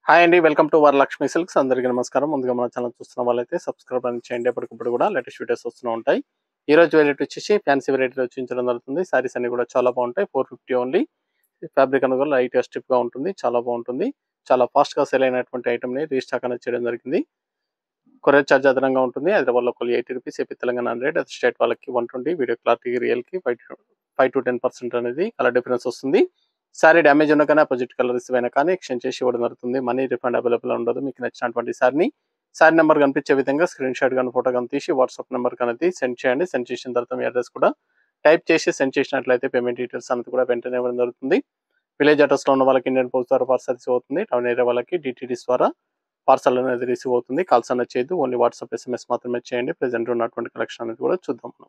hi అండి welcome to Varalakshmi silks అందరికీ నమస్కారం ముందుగా మన ఛానల్ చూస్తున్న వాళ్ళైతే సబ్స్క్రైబ్ అని చేయండి ఎప్పటికప్పుడు కూడా లేటెస్ట్ వీడియోస్ వస్తూ ఉంటాయి ఈ రోజు వెరైటీ వచ్చేసి ఫ్యాన్సీ వెరైటీ వచ్చించడం జరుగుతుంది సారీస్ అన్ని కూడా చాలా బాగుంటాయి ఫోర్ ఫిఫ్టీ ఓన్లీ ఫ్యాబ్రిక్ అనేది కూడా లైట్ స్టిప్ గా ఉంటుంది చాలా బాగుంటుంది చాలా ఫాస్ట్ గా సేల్ అయినటువంటి ఐటమ్ ని రీస్టాక్ అనేది చేయడం జరిగింది కొరియర్ ఛార్జ్ అదనంగా ఉంటుంది హైదరాబాద్ లో కొలి eighty rupees AP Telangana hundred అది స్టేట్ వాళ్ళకి one twenty video clarity real కి five five to ten percent అనేది కలర్ డిఫరెన్స్ వస్తుంది సారీ డ్యామేజ్ ఉన్నా కానీ అపోజిట్ కలర్ రిసీవ్ అయినా కానీ ఎక్స్చేంజ్ చేసి ఇవ్వడం జరుగుతుంది మనీ రిఫండ్ అవైలబుల్ ఉండదు మీకు నచ్చినటువంటి సారీని సారీ నెంబర్ కనిపించే విధంగా స్క్రీన్ షాట్ కానీ ఫోటో కానీ తీసి వాట్సాప్ నెంబర్ అనేది సెండ్ చేయండి సెండ్ చేసిన తర్వాత మీ అడ్రస్ కూడా టైప్ చేసి సెండ్ చేసినట్లయితే పేమెంట్ డీటెయిల్స్ అనేది కూడా వెంటనే ఇవ్వడం జరుగుతుంది విలేజ్ అడ్రస్ లో ఉన్న వాళ్ళకి ఇండియన్ పోస్ట్ ద్వారా పార్సల్ రిసీవ్ అవుతుంది టౌన్ ఏరియా వాళ్ళకి డిటీడీస్ ద్వారా పార్సల్ అనేది రిసీవ్ అవుతుంది కాల్స్ అనేది చేయదు ఓన్లీ వాట్సాప్ ఎస్ఎంఎస్ మాత్రమే చేయండి ప్రెసెంట్ ఉన్నటువంటి కలెక్షన్ అనేది కూడా చూద్దాం మనం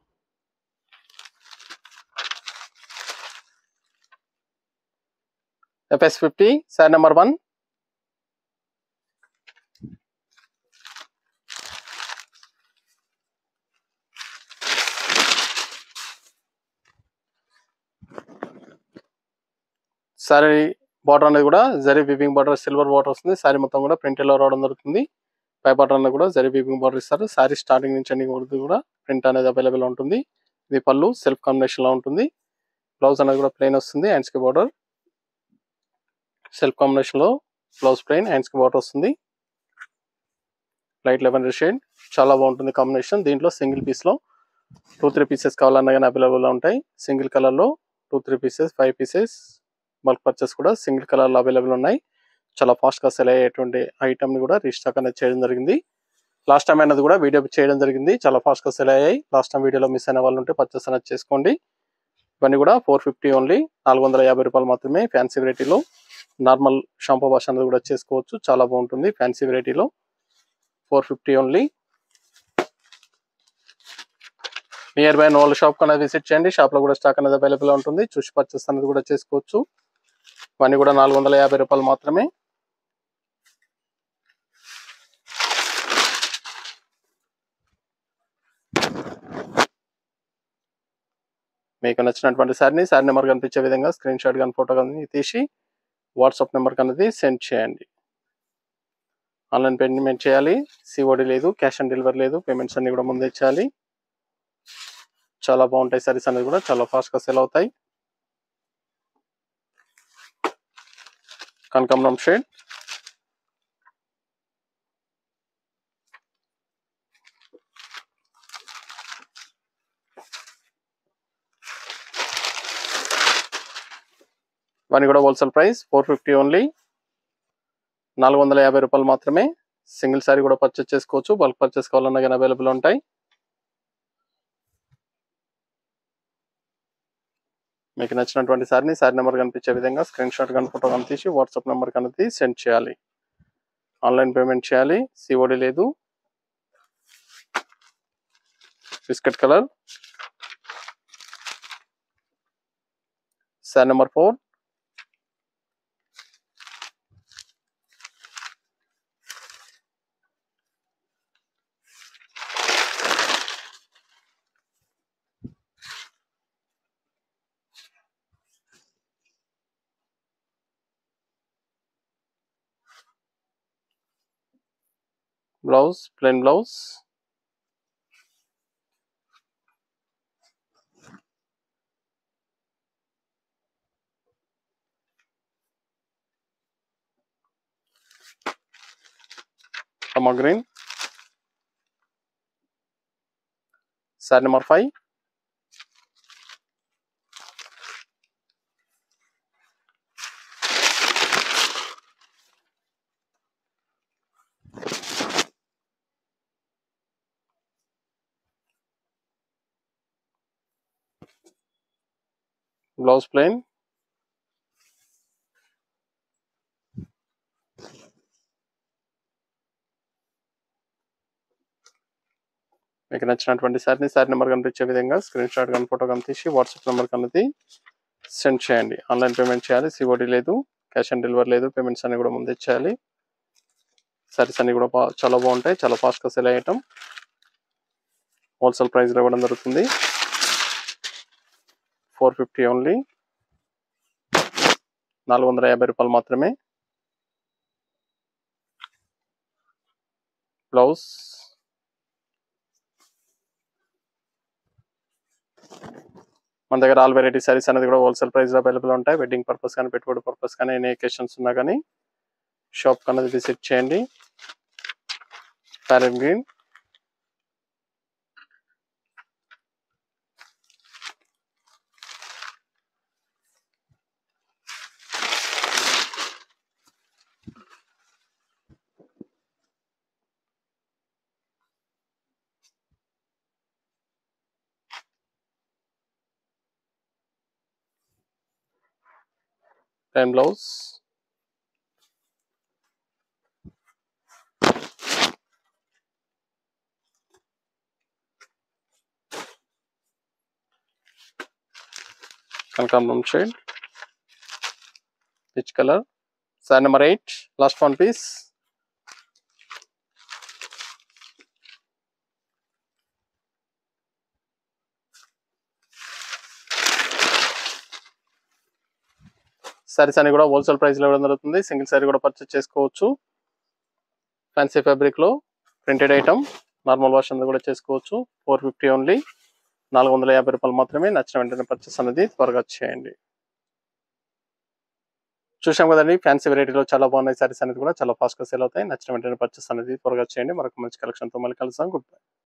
FS fifty sir number one sari border అనేది కూడా zari weaving border silver border వస్తుంది సారీ మొత్తం కూడా ప్రింట్ లో రావడం జరుగుతుంది పై బార్డర్ అనేది కూడా జరీ వీవింగ్ బార్డర్ ఇస్తారు సారీ స్టార్టింగ్ నుంచి అన్ని వరకు కూడా ప్రింట్ అనేది అవైలబుల్ ఉంటుంది ఇది పళ్ళు సెల్ఫ్ కాంబినేషన్ లో ఉంటుంది బ్లౌజ్ అనేది కూడా ప్లెయిన్ వస్తుంది హ్యాండ్స్ కి బార్డర్ సెల్ఫ్ కాంబినేషన్ లో బ్లౌజ్ ప్లెయిన్ హ్యాండ్స్ కి బార్డర్ వస్తుంది లైట్ లెవెన్ షేడ్ చాలా బాగుంటుంది కాంబినేషన్ దీంట్లో సింగిల్ పీస్ లో టూ త్రీ పీసెస్ కావాలన్నా కానీ అవైలబుల్ ఉంటాయి సింగిల్ కలర్ లో two three pieces five pieces bulk purchase కూడా సింగిల్ కలర్ లో అవైలబుల్ ఉన్నాయి చాలా ఫాస్ట్ గా సెల్ అయ్యేటువంటి ఐటమ్ ని కూడా రీస్టాక్ అనేది చేయడం జరిగింది లాస్ట్ టైం అనేది కూడా వీడియో చేయడం జరిగింది చాలా ఫాస్ట్ గా సెల్ అయ్యాయి లాస్ట్ టైం వీడియోలో మిస్ అయిన వాళ్ళు ఉంటే పర్చేస్ అనేది చేసుకోండి ఇవన్నీ కూడా ఫోర్ ఫిఫ్టీ ఓన్లీ నాలుగు వందల యాభై రూపాయలు మాత్రమే ఫ్యాన్సీ వెరైటీలో నార్మల్ షాంపూ వాష్ అనేది కూడా చేసుకోవచ్చు చాలా బాగుంటుంది ఫ్యాన్సీ వెరైటీలో four fifty only near by నోల్ షాప్ అనేది విజిట్ చేయండి షాప్ లో కూడా స్టాక్ అనేది అవైలబుల్ ఉంటుంది చూసి పర్చేస్ అనేది కూడా చేసుకోవచ్చు ఇవన్నీ కూడా నాలుగు వందల యాభై రూపాయలు మాత్రమే మీకు నచ్చినటువంటి సారిని సారీ నెంబర్ కనిపించే విధంగా స్క్రీన్ షాట్ కానీ ఫోటో కానీ తీసి వాట్సాప్ నెంబర్ అనేది సెండ్ చేయండి ఆన్లైన్ పేమెంట్ చేయాలి సిఓడి లేదు క్యాష్ ఆన్ డెలివరీ లేదు పేమెంట్స్ అన్ని కూడా ముందే చేయాలి చాలా బాగుంటాయి సారీస్ అనేది కూడా చాలా ఫాస్ట్ గా సెల్ అవుతాయి కనకాంబరం షేడ్ ఇవన్నీ కూడా wholesale price four fifty only నాలుగు వందల యాభై రూపాయలు మాత్రమే సింగిల్ సారీ కూడా పర్చేస్ చేసుకోవచ్చు బల్క్ పర్చేస్ కావాలన్నా కానీ అవైలబుల్ ఉంటాయి మీకు నచ్చినటువంటి సారీని సారీ నెంబర్ కనిపించే విధంగా స్క్రీన్ షాట్ కానీ ఫోటో కానీ తీసి వాట్సాప్ నెంబర్ కనిపి సెండ్ చేయాలి ఆన్లైన్ పేమెంట్ చేయాలి సిఓడి లేదు biscuit colour sari number four blouse plain blouse టమా green sari number five blouse plain మీకు నచ్చినటువంటి సారీని సారీ నెంబర్ కనిపించే విధంగా స్క్రీన్ షాట్ కానీ ఫోటో కానీ తీసి వాట్సాప్ నెంబర్ కన్నది సెండ్ చేయండి ఆన్లైన్ పేమెంట్ చేయాలి సిఓడి లేదు క్యాష్ ఆన్ డెలివరీ లేదు పేమెంట్స్ అన్ని కూడా ముందే చేయాలి సారీస్ అన్ని కూడా బా- చాలా బాగుంటాయి చాలా ఫాస్ట్గా సెల్ అయ్యటం హోల్సేల్ ప్రైస్లో ఇవ్వడం జరుగుతుంది ఫోర్ ఫిఫ్టీ ఓన్లీ నాలుగు వందల యాభై రూపాయలు మాత్రమే బ్లౌజ్ మన దగ్గర ఆల్ వెరైటీ సారీస్ అనేది కూడా హోల్సేల్ ప్రైస్ అవైలబుల్ ఉంటాయి వెడ్డింగ్ పర్పస్ కానీ పెట్టుబడి పర్పస్ కానీ ఎనీ ఎకేషన్స్ ఉన్నా కానీ షాప్ అనేది విజిట్ చేయండి ప్యారెంట్ గ్రీన్ ప్లెయిన్ బ్లౌజ్ కనకాంబరం shade peach colour sir number eight last one piece saris అన్ని కూడా హోల్సేల్ ప్రైస్ లో ఇవ్వడం జరుగుతుంది సింగిల్ సారీ కూడా పర్చేస్ చేసుకోవచ్చు ఫ్యాన్సీ ఫ్యాబ్రిక్ లో ప్రింటెడ్ ఐటమ్ నార్మల్ వాష్ అనేది కూడా చేసుకోవచ్చు ఫోర్ ఫిఫ్టీ ఓన్లీ నాలుగు వందల యాభై రూపాయలు మాత్రమే నచ్చిన వెంటనే పర్చేస్ అనేది త్వరగా చేయండి చూసాం కదండి ఫ్యాన్సీ వెరైటీలో చాలా బాగున్నాయి సారీస్ అనేది కూడా చాలా ఫాస్ట్ గా సేల్ అవుతాయి నచ్చిన వెంటనే పర్చేస్ అనేది త్వరగా చేయండి మరొక మంచి కలెక్షన్ తో మళ్ళీ కలుస్తాం గుడ్ బై